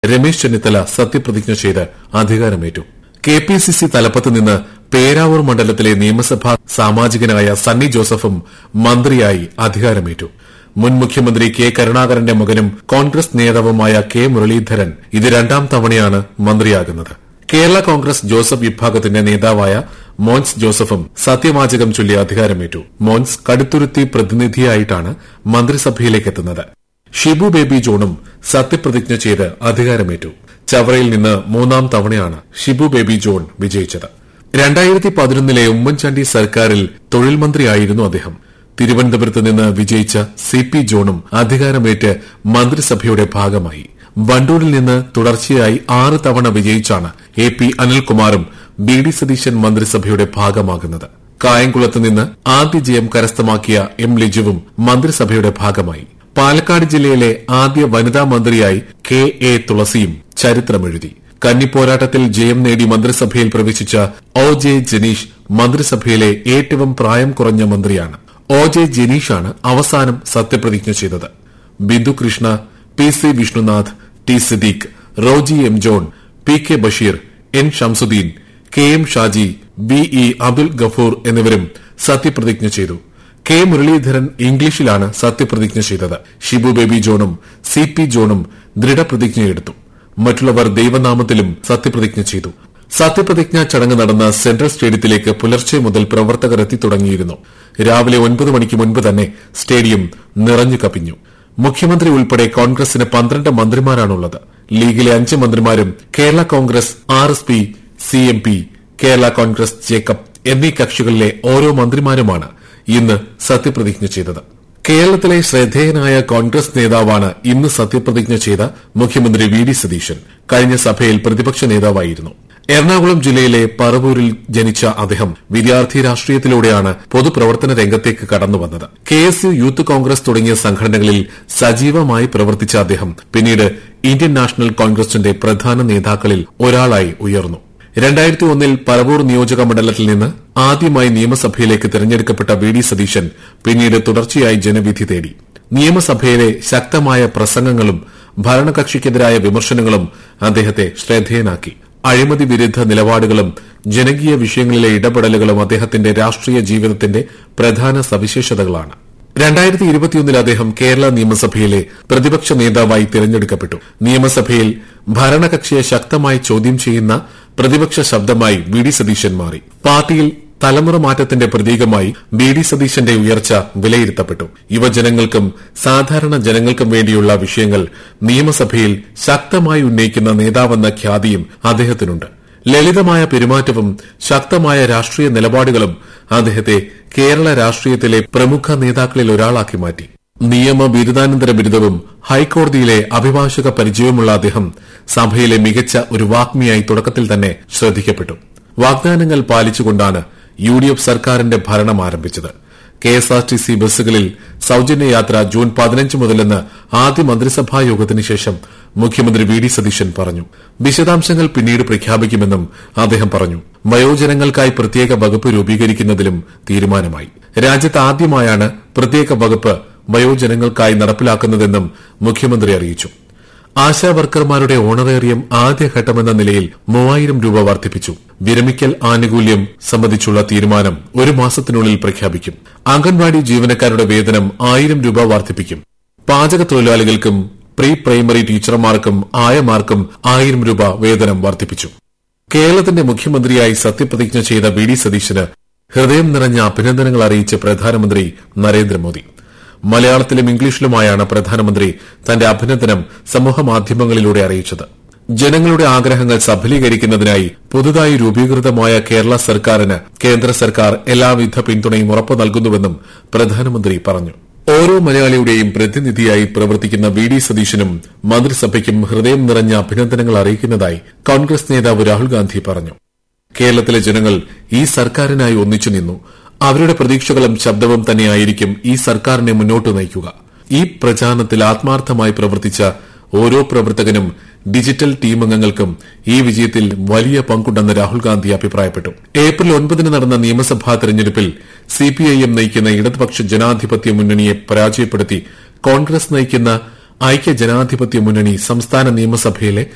രമേശ് ചെന്നിത്തല സത്യപ്രതിജ്ഞ ചെയ്ത് അധികാരമേറ്റു കെ പി സി സി തലപ്പത്ത് നിന്ന് പേരാവൂർ മണ്ഡലത്തിലെ നിയമസഭാ സാമാജികനായ സണ്ണി ജോസഫും മന്ത്രിയായി അധികാരമേറ്റു മുൻ മുഖ്യമന്ത്രി കെ കരുണാകരന്റെ മകനും കോൺഗ്രസ് നേതാവുമായ കെ മുരളീധരൻ ഇത് രണ്ടാം തവണയാണ് മന്ത്രിയാകുന്നത് കേരള കോൺഗ്രസ് ജോസഫ് വിഭാഗത്തിന്റെ നേതാവായ മോൻസ് ജോസഫും സത്യവാചകം ചൊല്ലി അധികാരമേറ്റു മോൻസ് കടുത്തുരുത്തി പ്രതിനിധിയായിട്ടാണ് മന്ത്രിസഭയിലേക്ക് എത്തുന്നത് ഷിബു ബേബി ജോണും സത്യപ്രതിജ്ഞ ചെയ്ത് അധികാരമേറ്റു ചവറയിൽ നിന്ന് മൂന്നാം തവണയാണ് ഷിബു ബേബി ജോൺ വിജയിച്ചത് രണ്ടായിരത്തി പതിനൊന്നിലെ ഉമ്മൻചാണ്ടി സർക്കാരിൽ തൊഴിൽ മന്ത്രിയായിരുന്നു അദ്ദേഹം തിരുവനന്തപുരത്ത് നിന്ന് വിജയിച്ച സി പി ജോണും അധികാരമേറ്റ് മന്ത്രിസഭയുടെ ഭാഗമായി വണ്ടൂരിൽ നിന്ന് തുടർച്ചയായി ആറ് തവണ വിജയിച്ചാണ് എ പി അനിൽകുമാറും ബി ഡി സതീശൻ മന്ത്രിസഭയുടെ ഭാഗമാകുന്നത് കായംകുളത്ത് നിന്ന് ആദ്യ ജയം കരസ്ഥമാക്കിയ എം ലിജുവും മന്ത്രിസഭയുടെ ഭാഗമായി പാലക്കാട് ജില്ലയിലെ ആദ്യ വനിതാ മന്ത്രിയായി കെ എ തുളസിയും ചരിത്രമെഴുതി കന്നിപ്പോരാട്ടത്തിൽ ജയം നേടി മന്ത്രിസഭയിൽ പ്രവേശിച്ച ഒ ജെ ജനീഷ് മന്ത്രിസഭയിലെ ഏറ്റവും പ്രായം കുറഞ്ഞ മന്ത്രിയാണ് ഒ ജെ ജനീഷാണ് അവസാനം സത്യപ്രതിജ്ഞ ചെയ്തത് Bindu Krishna P C Vishnunath T Siddique Roji M John P K Basheer N Shamsuddin K M Shaji B E Abdul Gafoor എന്നിവരും സത്യപ്രതിജ്ഞ ചെയ്തു കെ മുരളീധരൻ ഇംഗ്ലീഷിലാണ് സത്യപ്രതിജ്ഞ ചെയ്തത് ഷിബു ബേബി ജോണും സി പി ജോണും ദൃഢപ്രതിജ്ഞയെടുത്തു മറ്റുള്ളവർ ദൈവനാമത്തിലും സത്യപ്രതിജ്ഞ ചെയ്തു സത്യപ്രതിജ്ഞാ ചടങ്ങ് നടന്ന സെൻട്രൽ സ്റ്റേഡിയത്തിലേക്ക് പുലർച്ചെ മുതൽ പ്രവർത്തകർ എത്തിത്തുടങ്ങിയിരുന്നു രാവിലെ ഒൻപത് മണിക്ക് മുൻപ് തന്നെ സ്റ്റേഡിയം നിറഞ്ഞു കപ്പിഞ്ഞു മുഖ്യമന്ത്രി ഉൾപ്പെടെ കോൺഗ്രസിന് പന്ത്രണ്ട് മന്ത്രിമാരാണുള്ളത് ലീഗിലെ അഞ്ച് മന്ത്രിമാരും Kerala Congress R S P C M P Kerala Congress Jacob എന്നീ കക്ഷികളിലെ ഓരോ മന്ത്രിമാരുമാണ് ഇന്ന് സത്യപ്രതിജ്ഞ ചെയ്തത് കേരളത്തിലെ ശ്രദ്ധേയനായ കോൺഗ്രസ് നേതാവാണ് ഇന്ന് സത്യപ്രതിജ്ഞ ചെയ്ത മുഖ്യമന്ത്രി വി ഡി സതീശൻ കഴിഞ്ഞ സഭയിൽ പ്രതിപക്ഷ നേതാവായിരുന്നു എറണാകുളം ജില്ലയിലെ പറവൂരിൽ ജനിച്ച അദ്ദേഹം വിദ്യാർത്ഥി രാഷ്ട്രീയത്തിലൂടെയാണ് പൊതുപ്രവർത്തന രംഗത്തേക്ക് കടന്നുവന്നത് K S U youth Congress തുടങ്ങിയ സംഘടനകളിൽ സജീവമായി പ്രവർത്തിച്ച അദ്ദേഹം പിന്നീട് ഇന്ത്യൻ നാഷണൽ കോൺഗ്രസിന്റെ പ്രധാന നേതാക്കളിൽ ഒരാളായി ഉയർന്നു രണ്ടായിരത്തി ഒന്നിൽ പറവൂർ നിയോജക മണ്ഡലത്തിൽ നിന്ന് ആദ്യമായി നിയമസഭയിലേക്ക് തെരഞ്ഞെടുക്കപ്പെട്ട വി ഡി സതീശൻ പിന്നീട് തുടർച്ചയായി ജനവിധി തേടി നിയമസഭയിലെ ശക്തമായ പ്രസംഗങ്ങളും ഭരണകക്ഷിക്കെതിരായ വിമർശനങ്ങളും അദ്ദേഹത്തെ ശ്രദ്ധേയനാക്കി അഴിമതി വിരുദ്ധ നിലപാടുകളും ജനകീയ വിഷയങ്ങളിലെ ഇടപെടലുകളും അദ്ദേഹത്തിന്റെ രാഷ്ട്രീയ ജീവിതത്തിന്റെ പ്രധാന സവിശേഷതകളാണ് രണ്ടായിരത്തി ഇരുപത്തിയൊന്നിൽ അദ്ദേഹം കേരള നിയമസഭയിലെ പ്രതിപക്ഷ നേതാവായി തിരഞ്ഞെടുക്കപ്പെട്ടു നിയമസഭയിൽ ഭരണകക്ഷിയെ ശക്തമായി ചോദ്യം ചെയ്യുന്ന പ്രതിപക്ഷ ശബ്ദമായി വി ഡി സതീശൻ മാറി പാർട്ടിയിൽ തലമുറ മാറ്റത്തിന്റെ പ്രതീകമായി ബി ഡി സതീശന്റെ ഉയർച്ച വിലയിരുത്തപ്പെട്ടു യുവജനങ്ങൾക്കും സാധാരണ ജനങ്ങൾക്കും വേണ്ടിയുള്ള വിഷയങ്ങൾ നിയമസഭയിൽ ശക്തമായി ഉന്നയിക്കുന്ന നേതാവെന്ന ഖ്യാതിയും അദ്ദേഹത്തിനുണ്ട് ലളിതമായ പെരുമാറ്റവും ശക്തമായ രാഷ്ട്രീയ നിലപാടുകളും അദ്ദേഹത്തെ കേരള രാഷ്ട്രീയത്തിലെ പ്രമുഖ നേതാക്കളിൽ ഒരാളാക്കി മാറ്റി നിയമ ബിരുദാനന്തര ബിരുദവും ഹൈക്കോടതിയിലെ അഭിഭാഷക പരിചയവുമുള്ള അദ്ദേഹം സഭയിലെ മികച്ച ഒരു വാഗ്മിയായി തുടക്കത്തിൽ തന്നെ ശ്രദ്ധിക്കപ്പെട്ടു വാഗ്ദാനങ്ങൾ പാലിച്ചുകൊണ്ടാണ് യു ഡി എഫ് സർക്കാരിന്റെ ഭരണം ആരംഭിച്ചത് K S R T C ബസ്സുകളിൽ സൌജന്യ യാത്ര ജൂൺ പതിനഞ്ച് മുതലെന്ന് ആദ്യ മന്ത്രിസഭാ യോഗത്തിന് ശേഷം മുഖ്യമന്ത്രി വി ഡി സതീശൻ പറഞ്ഞു വിശദാംശങ്ങൾ പിന്നീട് പ്രഖ്യാപിക്കുമെന്നും അദ്ദേഹം പറഞ്ഞു വയോജനങ്ങൾക്കായി പ്രത്യേക വകുപ്പ് രൂപീകരിക്കുന്നതിലും തീരുമാനമായി രാജ്യത്ത് ആദ്യമായാണ് പ്രത്യേക വകുപ്പ് വയോജനങ്ങൾക്കായി നടപ്പിലാക്കുന്നതെന്നും മുഖ്യമന്ത്രി അറിയിച്ചു ആശാ വർക്കർമാരുടെ ഓണറേറിയം ആദ്യഘട്ടമെന്ന നിലയിൽ മൂവായിരം രൂപ വർദ്ധിപ്പിച്ചു വിരമിക്കൽ ആനുകൂല്യം സംബന്ധിച്ചുള്ള തീരുമാനം ഒരു മാസത്തിനുള്ളിൽ പ്രഖ്യാപിക്കും അംഗൻവാടി ജീവനക്കാരുടെ വേതനം ആയിരം രൂപ വർദ്ധിപ്പിക്കും പാചക തൊഴിലാളികൾക്കും പ്രീ പ്രൈമറി ടീച്ചർമാർക്കും ആയമാർക്കും ആയിരം രൂപ വേതനം വർദ്ധിപ്പിച്ചു കേരളത്തിന്റെ മുഖ്യമന്ത്രിയായി സത്യപ്രതിജ്ഞ ചെയ്ത വി ഡി സതീശന് ഹൃദയം നിറഞ്ഞ അഭിനന്ദനങ്ങൾ അറിയിച്ച് പ്രധാനമന്ത്രി നരേന്ദ്രമോദി മലയാളത്തിലും ഇംഗ്ലീഷിലുമായാണ് പ്രധാനമന്ത്രി തന്റെ അഭിനന്ദനം സമൂഹമാധ്യമങ്ങളിലൂടെ അറിയിച്ചത് ജനങ്ങളുടെ ആഗ്രഹങ്ങൾ സഫലീകരിക്കുന്നതിനായി പുതുതായി രൂപീകൃതമായ കേരള സർക്കാരിന് കേന്ദ്ര സർക്കാർ എല്ലാവിധ പിന്തുണയും ഉറപ്പു നൽകുന്നുവെന്നും പ്രധാനമന്ത്രി പറഞ്ഞു ഓരോ മലയാളിയുടെയും പ്രതിനിധിയായി പ്രവർത്തിക്കുന്ന വി ഡി സതീശനും മന്ത്രിസഭയ്ക്കും ഹൃദയം നിറഞ്ഞ അഭിനന്ദനങ്ങൾ അറിയിക്കുന്നതായി കോൺഗ്രസ് നേതാവ് രാഹുൽ ഗാന്ധി പറഞ്ഞു കേരളത്തിലെ ജനങ്ങൾ ഈ സർക്കാരിനായി ഒന്നിച്ചു നിന്നു അവരുടെ പ്രതീക്ഷകളും ശബ്ദവും തന്നെയായിരിക്കും ഈ സർക്കാരിനെ മുന്നോട്ട് നയിക്കുക ഈ പ്രചാരണത്തിൽ ആത്മാർത്ഥമായി പ്രവർത്തിച്ച ഓരോ പ്രവർത്തകനും ഡിജിറ്റൽ ടീം അംഗങ്ങൾക്കും ഈ വിജയത്തിൽ വലിയ പങ്കുണ്ടെന്ന് രാഹുൽ ഗാന്ധി അഭിപ്രായപ്പെട്ടു ഏപ്രിൽ ഒൻപതിന് നടന്ന നിയമസഭാ തെരഞ്ഞെടുപ്പിൽ സിപിഐഎം നയിക്കുന്ന ഇടതുപക്ഷ ജനാധിപത്യ മുന്നണിയെ പരാജയപ്പെടുത്തി കോൺഗ്രസ് നയിക്കുന്ന ഐക്യ ജനാധിപത്യ മുന്നണി സംസ്ഥാന നിയമസഭയിലെ